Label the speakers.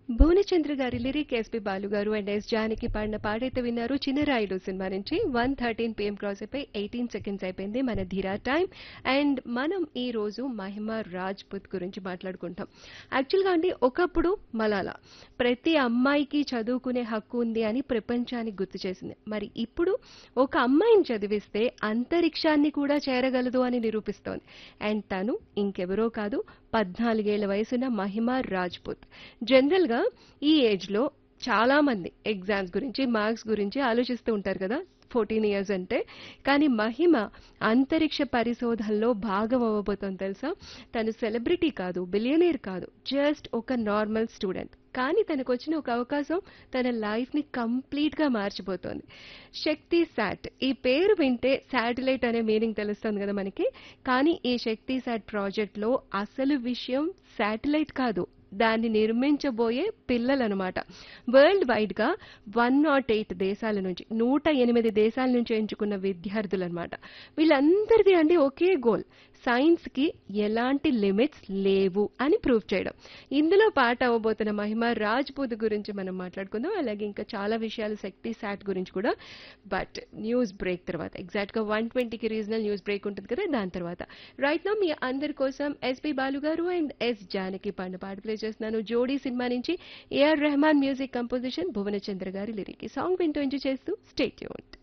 Speaker 1: భువనచంద్ర గారి lyric SP Balu గారు and yes Janaki పాడిన పాడైతే విన్నారు చిన్నరాయుడు సినిమా నుంచి వన్ థర్టీన్ పిఎం క్రాస్ అయిపోయి ఎయిటీన్ సెకండ్స్ అయిపోయింది మన ధీరా టైం అండ్ మనం ఈ రోజు మహిమ రాజ్పుత్ గురించి మాట్లాడుకుంటాం యాక్చువల్గా అండి ఒకప్పుడు మలాలా ప్రతి అమ్మాయికి చదువుకునే హక్కు ఉంది అని ప్రపంచానికి గుర్తు చేసింది మరి ఇప్పుడు ఒక అమ్మాయిని చదివిస్తే అంతరిక్షాన్ని కూడా చేరగలదు అని నిరూపిస్తోంది అండ్ తను ఇంకెవరో కాదు పద్నాలుగేళ్ల వయసున్న మహిమ రాజ్పుత్ జనరల్గా ఈ ఏజ్లో చాలా మంది ఎగ్జామ్స్ గురించి మార్క్స్ గురించి ఆలోచిస్తూ ఉంటారు కదా ఫోర్టీన్ ఇయర్స్ అంటే కానీ మహిమ అంతరిక్ష పరిశోధనలో భాగం అవ్వబోతోంది తెలుసా తను సెలబ్రిటీ కాదు బిలియనీర్ కాదు జస్ట్ ఒక నార్మల్ స్టూడెంట్ కానీ తనకు వచ్చిన ఒక అవకాశం తన లైఫ్ని కంప్లీట్గా మార్చిపోతోంది శక్తి శాట్ ఈ పేరు వింటే శాటిలైట్ అనే మీనింగ్ తెలుస్తుంది కదా మనకి కానీ ఈ శక్తి శాట్ ప్రాజెక్ట్లో అసలు విషయం శాటిలైట్ కాదు దాన్ని నిర్మించబోయే పిల్లలనమాట వరల్డ్ వైడ్ గా వన్ నాట్ ఎయిట్ దేశాల నుంచి నూట ఎనిమిది దేశాల నుంచి ఎంచుకున్న విద్యార్థులనమాట వీళ్ళందరిది అండి ఒకే గోల్ సైన్స్ కి ఎలాంటి లిమిట్స్ లేవు అని ప్రూవ్ చేయడం ఇందులో పాట అవ్వబోతున్న మహిమ రాజ్పూత్ గురించి మనం మాట్లాడుకుందాం అలాగే ఇంకా చాలా విషయాలు శక్తి శాట్ గురించి కూడా బట్ న్యూస్ బ్రేక్ తర్వాత ఎగ్జాక్ట్ గా వన్ ట్వంటీకి రీజనల్ న్యూస్ బ్రేక్ ఉంటుంది కదా దాని తర్వాత రైట్ నా మీ అందరి కోసం ఎస్పి బాలు గారు అండ్ ఎస్ జానకి పాడిన పాట ప్లే చేస్తున్నాను జోడీ సినిమా నుంచి A R Rahman music composition Bhuvanachandra గారి లిరిక్ ఈ సాంగ్ వింటూ ఎంజాయ్ చేస్తూ స్టేట్ యూన్